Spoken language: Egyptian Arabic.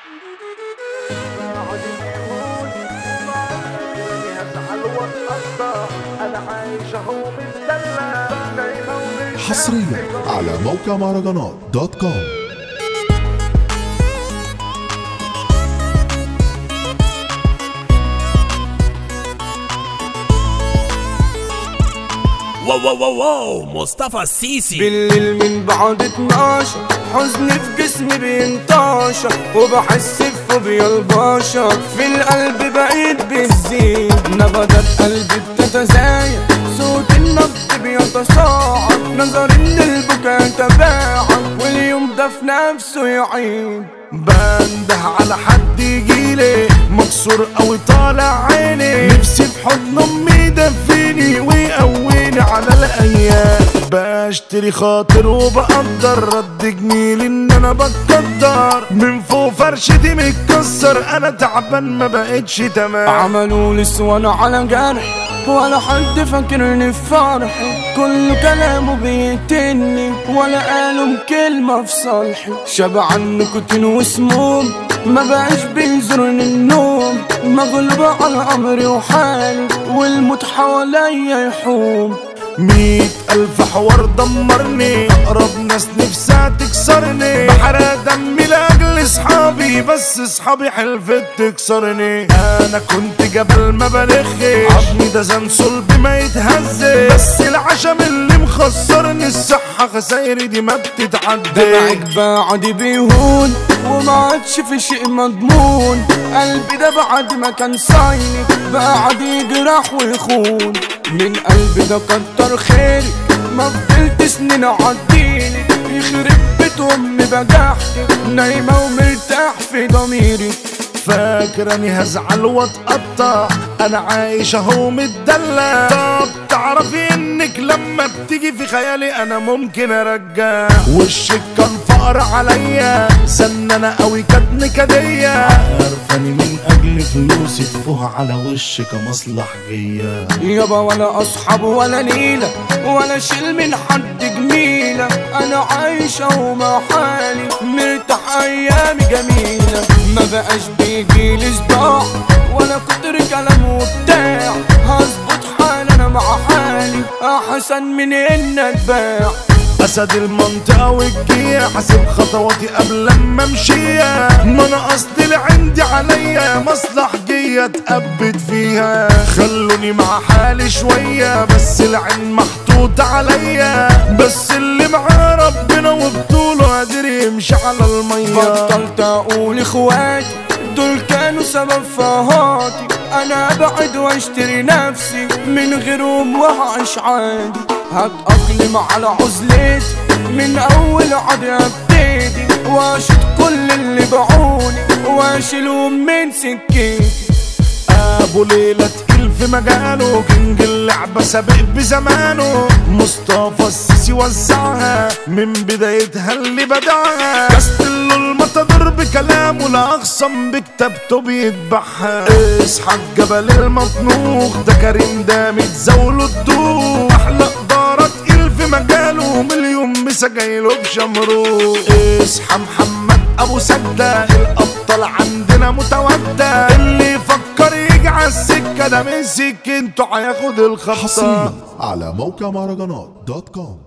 انا عايش اهو متدلع نايمة ومش حصريا على موقع مهرجانات دوت كوم واو واو واو واو مصطفى السيسي بالليل من بعد 12 حزني في جسمي بينتشر وبحس بفوبيا البشر في القلب بقيت بتزيد نبضات قلبي بتتزايد صوت النبض بيتصاعد نظر ان البكاء تباعد واليوم ده في نفسه يعيد بنده على حد يجيلي مكسور قوي طالع عيني نفسي في حضن امي يدفيني ويقويني على الايام بشتري خاطر وبقدر رد جميل ان انا بتقدر من فوق فرشتي متكسر انا تعبان ما بقتش تمام عملوا لي وانا على جرح ولا حد فاكرني في فرحي كل كلامه بيقتلني ولا قالوا كلمة في صالحي شبعان نيكوتين وسموم ما بقاش بيزورني النوم مغلوب على امري وحالي والموت حواليا يحوم مية ألف حوار دمرني أقرب ناس نفسها تكسرني بحرق دمي لأجل صحابي بس صحابي حلفت تكسرني أنا كنت جبل ما بلخش عظمي ده زن صلبي ما يتهزش بس العشم اللي مخسرني الصحة خسايري دي ما بتتعدي دمعك بعد بيهون وما عادش في شيء مضمون قلبي ده بعد ما كان صايني بعد يجرح ويخون من قلبي ده كتر خيري ما فضلت سنين عديني يخرب بيت امي بجحتي نايمة ومرتاح في ضميري فاكراني هزعل واتقطع انا عايش اهو متدلع طب تعرفي انك لما بتيجي في خيالي انا ممكن ارجع وشك كان فقر عليا سنانة قوي كانت نكدية عارفاني من اجل فلوسي تفوه على وشك مصلحجية يابا ولا اصحاب ولا نيلة ولا شيل من حد جميلة انا عايشة ومع حالي مرتاح ايامي جميلة ما بقاش بيجيلي صداع ولا كتر كلام وبتاع هظبط حالي انا مع حالي احسن من ان اتباع اسد المنطقة والجيع حاسب خطواتي قبل لما امشيها ما انا اصل اللي عندي عليا مصلحجية اتقبت فيها خلوني مع حالي شوية بس العين محطوط عليا بس اللي معاه ربنا وبطوله قادر يمشي على المية بطلت اقول اخواتي دول كانوا سبب فهاتي انا ابعد واشتري نفسي من غيرهم وهعيش عادي هتأقلم على عزلتي من اول عادي ابتدي واشد كل اللي باعوني واشيلهم من سكتي ابو ليلى تقيل في مجاله كينج اللعبه سابق بزمانه مصطفى السيسي وزعها من بدايتها اللي بدعها كاستلو المطدر بكلامه لا اخصم بكتابته بيذبحها اصحى الجبل المطنوخ ده كريم ده متزاوله الدوخ احلى اداره تقيل في مجاله مليون مسا جايله بشمروخ اصحى محمد ابو سده الابطال عندنا متودة اللي يفكر يجي على السكه ده من سكنته هياخد الخبطه حصريا على موقع مهرجانات دوت كوم